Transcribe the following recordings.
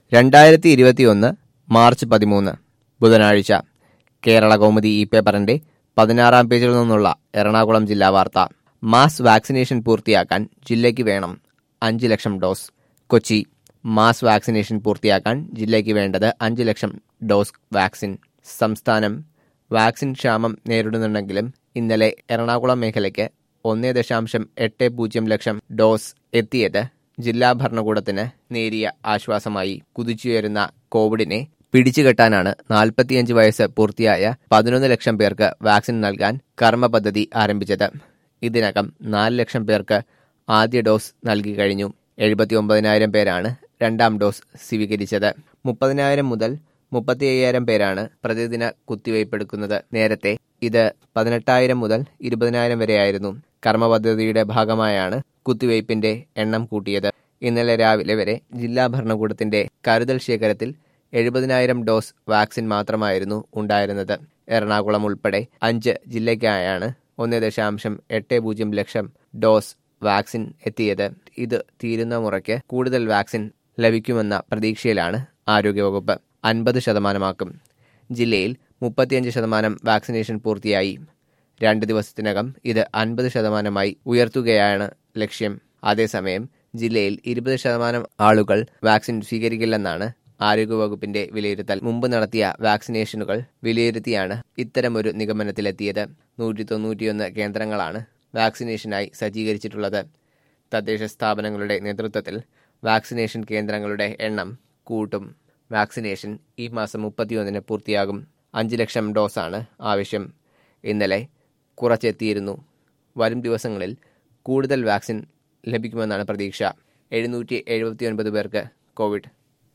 രണ്ടായിരത്തി ഇരുപത്തിയൊന്ന് മാർച്ച് പതിമൂന്ന് ബുധനാഴ്ച കേരള കൗമുദി ഈ പേപ്പറിന്റെ പതിനാറാം പേജിൽ നിന്നുള്ള എറണാകുളം ജില്ലാ വാർത്ത മാസ് വാക്സിനേഷൻ പൂർത്തിയാക്കാൻ ജില്ലയ്ക്ക് വേണം അഞ്ച് ലക്ഷം ഡോസ് കൊച്ചി മാസ് വാക്സിനേഷൻ പൂർത്തിയാക്കാൻ ജില്ലയ്ക്ക് വേണ്ടത് അഞ്ച് ലക്ഷം ഡോസ് വാക്സിൻ സംസ്ഥാനം വാക്സിൻ ക്ഷാമം നേരിടുന്നുണ്ടെങ്കിലും ഇന്നലെ എറണാകുളം മേഖലയ്ക്ക് ഒന്നേ ദശാംശം എട്ട് പൂജ്യം ലക്ഷം ഡോസ് എത്തിയത് ജില്ലാ ഭരണകൂടത്തിന് നേരിയ ആശ്വാസമായി കുതിച്ചുയരുന്ന കോവിഡിനെ പിടിച്ചുകെട്ടാനാണ് നാൽപ്പത്തിയഞ്ച് വയസ്സ് പൂർത്തിയായ പതിനൊന്ന് ലക്ഷം പേർക്ക് വാക്സിൻ നൽകാൻ കർമ്മ പദ്ധതി ആരംഭിച്ചത് ഇതിനകം നാല് ലക്ഷം പേർക്ക് ആദ്യ ഡോസ് നൽകി കഴിഞ്ഞു എഴുപത്തി ഒമ്പതിനായിരം പേരാണ് രണ്ടാം ഡോസ് സ്വീകരിച്ചത് മുപ്പതിനായിരം മുതൽ മുപ്പത്തി അയ്യായിരം പേരാണ് പ്രതിദിന കുത്തിവയ്പ് എടുക്കുന്നത് നേരത്തെ ഇത് പതിനെട്ടായിരം മുതൽ ഇരുപതിനായിരം വരെയായിരുന്നു കർമ്മ പദ്ധതിയുടെ ഭാഗമായാണ് കുത്തിവയ്പിന്റെ എണ്ണം കൂട്ടിയത് ഇന്നലെ രാവിലെ വരെ ജില്ലാ ഭരണകൂടത്തിന്റെ കരുതൽ ശേഖരത്തിൽ എഴുപതിനായിരം ഡോസ് വാക്സിൻ മാത്രമായിരുന്നു ഉണ്ടായിരുന്നത് എറണാകുളം ഉൾപ്പെടെ അഞ്ച് ജില്ലയ്ക്കായാണ് ഒന്ന് ദശാംശം എട്ട് പൂജ്യം ലക്ഷം ഡോസ് വാക്സിൻ എത്തിയത് ഇത് തീരുന്ന മുറയ്ക്ക് കൂടുതൽ വാക്സിൻ ലഭിക്കുമെന്ന പ്രതീക്ഷയിലാണ് ആരോഗ്യവകുപ്പ് അൻപത് ശതമാനമാക്കും ജില്ലയിൽ മുപ്പത്തിയഞ്ച് ശതമാനം വാക്സിനേഷൻ പൂർത്തിയായി രണ്ട് ദിവസത്തിനകം ഇത് അൻപത് ശതമാനമായി ഉയർത്തുകയാണ് ലക്ഷ്യം അതേസമയം ജില്ലയിൽ ഇരുപത് ശതമാനം ആളുകൾ വാക്സിൻ സ്വീകരിക്കില്ലെന്നാണ് ആരോഗ്യവകുപ്പിന്റെ വിലയിരുത്തൽ മുമ്പ് നടത്തിയ വാക്സിനേഷനുകൾ വിലയിരുത്തിയാണ് ഇത്തരമൊരു നിഗമനത്തിലെത്തിയത് നൂറ്റി തൊണ്ണൂറ്റിയൊന്ന് കേന്ദ്രങ്ങളാണ് വാക്സിനേഷനായി സജ്ജീകരിച്ചിട്ടുള്ളത് തദ്ദേശ സ്ഥാപനങ്ങളുടെ നേതൃത്വത്തിൽ വാക്സിനേഷൻ കേന്ദ്രങ്ങളുടെ എണ്ണം കൂട്ടും വാക്സിനേഷൻ ഈ മാസം മുപ്പത്തിയൊന്നിന് പൂർത്തിയാകും അഞ്ച് ലക്ഷം ഡോസാണ് ആവശ്യം ഇന്നലെ കുറച്ചെത്തിയിരുന്നു വരും ദിവസങ്ങളിൽ കൂടുതൽ വാക്സിൻ ലഭിക്കുമെന്നാണ് പ്രതീക്ഷ എഴുന്നൂറ്റി എഴുപത്തിയൊൻപത് പേർക്ക് കോവിഡ്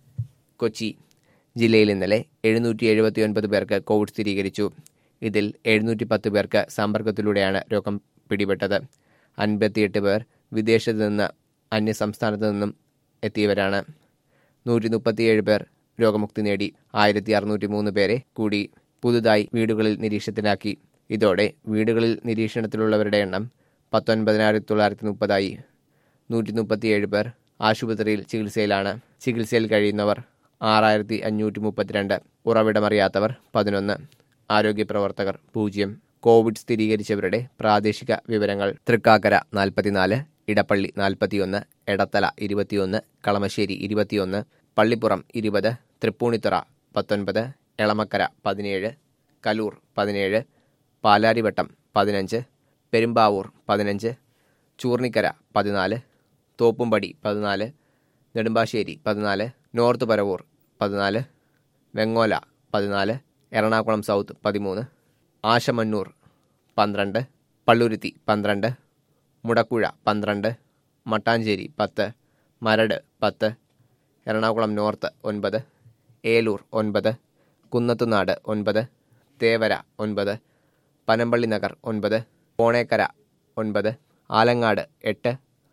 കൊച്ചി ജില്ലയിൽ ഇന്നലെ എഴുന്നൂറ്റി എഴുപത്തിയൊൻപത് പേർക്ക് കോവിഡ് സ്ഥിരീകരിച്ചു ഇതിൽ എഴുന്നൂറ്റി പത്ത് പേർക്ക് സമ്പർക്കത്തിലൂടെയാണ് രോഗം പിടിപെട്ടത് അൻപത്തിയെട്ട് പേർ വിദേശത്ത് നിന്ന് അന്യ സംസ്ഥാനത്ത് നിന്നും എത്തിയവരാണ് നൂറ്റി മുപ്പത്തിയേഴ് പേർ രോഗമുക്തി നേടി ആയിരത്തി അറുന്നൂറ്റി മൂന്ന് പേരെ കൂടി പുതുതായി വീടുകളിൽ നിരീക്ഷണത്തിലാക്കി ഇതോടെ വീടുകളിൽ നിരീക്ഷണത്തിലുള്ളവരുടെ എണ്ണം പത്തൊൻപതിനായിരത്തി തൊള്ളായിരത്തി മുപ്പതായി നൂറ്റി മുപ്പത്തിയേഴ് പേർ ആശുപത്രിയിൽ ചികിത്സയിലാണ് ചികിത്സയിൽ കഴിയുന്നവർ ആറായിരത്തി അഞ്ഞൂറ്റി മുപ്പത്തിരണ്ട് ഉറവിടമറിയാത്തവർ പതിനൊന്ന് ആരോഗ്യ പ്രവർത്തകർ പൂജ്യം കോവിഡ് സ്ഥിരീകരിച്ചവരുടെ പ്രാദേശിക വിവരങ്ങൾ തൃക്കാക്കര നാൽപ്പത്തിനാല് ഇടപ്പള്ളി നാൽപ്പത്തിയൊന്ന് എടത്തല ഇരുപത്തിയൊന്ന് കളമശ്ശേരി ഇരുപത്തിയൊന്ന് പള്ളിപ്പുറം ഇരുപത് തൃപ്പൂണിത്തുറ പത്തൊൻപത് എളമക്കര പതിനേഴ് കലൂർ പതിനേഴ് പാലാരിവട്ടം പതിനഞ്ച് പെരുമ്പാവൂർ പതിനഞ്ച് ചൂർണിക്കര പതിനാല് തോപ്പുംപടി പതിനാല് നെടുമ്പാശ്ശേരി പതിനാല് നോർത്ത് പരവൂർ പതിനാല് വെങ്ങോല പതിനാല് എറണാകുളം സൗത്ത് പതിമൂന്ന് ആശമന്നൂർ പന്ത്രണ്ട് പള്ളുരുത്തി പന്ത്രണ്ട് മുടക്കുഴ പന്ത്രണ്ട് മട്ടാഞ്ചേരി പത്ത് മരട് പത്ത് എറണാകുളം നോർത്ത് ഒൻപത് ഏലൂർ ഒൻപത് കുന്നത്തുനാട് ഒൻപത് തേവര ഒൻപത് പനമ്പള്ളി നഗർ ഒൻപത് പോണേക്കര ഒൻപത് ആലങ്ങാട് എട്ട്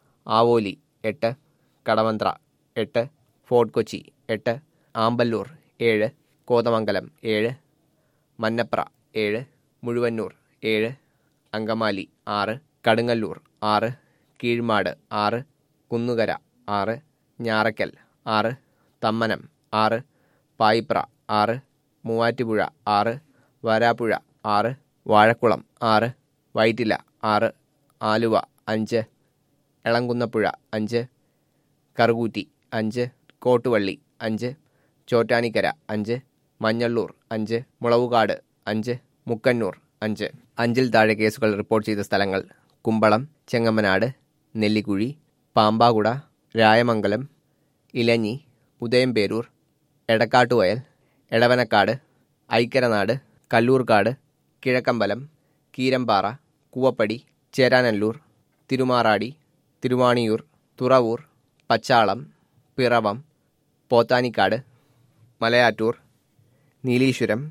ആവോലി എട്ട് കടവന്ത്ര എട്ട് ഫോർട്ട് കൊച്ചി എട്ട് ആമ്പല്ലൂർ ഏഴ് കോതമംഗലം ഏഴ് മന്നപ്ര ഏഴ് മുഴുവന്നൂർ ഏഴ് അങ്കമാലി ആറ് കടുങ്ങല്ലൂർ ആറ് കീഴ്മാട് ആറ് കുന്നുകര ആറ് ഞാറയ്ക്കൽ ആറ് തമ്മനം ആറ് പായിപ്ര ആറ് മൂവാറ്റുപുഴ ആറ് വരാപ്പുഴ ആറ് വാഴക്കുളം ആറ് വൈറ്റില ആറ് ആലുവ അഞ്ച് എളങ്കുന്നപ്പുഴ അഞ്ച് കറുകൂറ്റി അഞ്ച് കോട്ടുവള്ളി അഞ്ച് ചോറ്റാനിക്കര അഞ്ച് മഞ്ഞള്ളൂർ അഞ്ച് മുളവുകാട് അഞ്ച് മുക്കന്നൂർ അഞ്ച് അഞ്ചിൽ താഴെ കേസുകൾ റിപ്പോർട്ട് ചെയ്ത സ്ഥലങ്ങൾ കുമ്പളം ചെങ്ങമ്മനാട് നെല്ലിക്കുഴി പാമ്പാകുട രായമംഗലം ഇലഞ്ഞി ഉദയംപേരൂർ എടക്കാട്ടുവയൽ എടവനക്കാട് ഐക്കരനാട് കല്ലൂർക്കാട് കിഴക്കമ്പലം കീരമ്പാറ കൂവപ്പടി ചേരാനല്ലൂർ തിരുമാറാടി തിരുവാണിയൂർ തുറവൂർ പച്ചാളം പിറവം പോത്താനിക്കാട് മലയാറ്റൂർ നീലീശ്വരം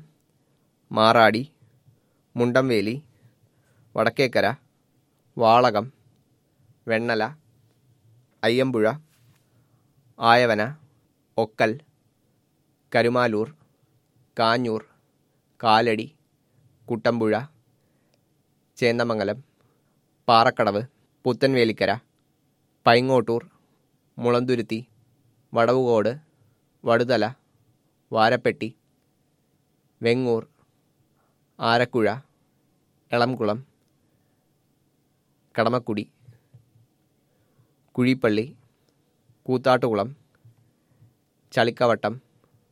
മാറാടി മുണ്ടംവേലി വടക്കേക്കര വാളകം വെണ്ണല അയ്യമ്പുഴ ആയവന ഒക്കൽ കരുമാലൂർ കാഞ്ഞൂർ കാലടി കുട്ടമ്പുഴ ചേന്നമംഗലം പാറക്കടവ് പുത്തൻവേലിക്കര പൈങ്ങോട്ടൂർ മുളന്തുരുത്തി വടവുകോട് വടുതല വാരപ്പെട്ടി വെങ്ങൂർ ആരക്കുഴ എളംകുളം കടമക്കുടി കുഴിപ്പള്ളി കൂത്താട്ടുകുളം ചളിക്കവട്ടം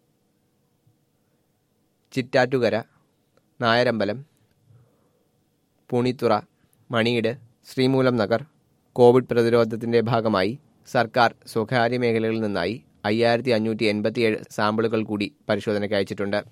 ചിറ്റാറ്റുകര നായരമ്പലം പുണിത്തുറ മണിയിട് ശ്രീമൂലം നഗർ കോവിഡ് പ്രതിരോധത്തിന്റെ ഭാഗമായി സർക്കാർ സ്വകാര്യ മേഖലകളിൽ നിന്നായി അയ്യായിരത്തി അഞ്ഞൂറ്റി എൺപത്തിയേഴ് സാമ്പിളുകൾ കൂടി പരിശോധനയ്ക്ക് അയച്ചിട്ടുണ്ട്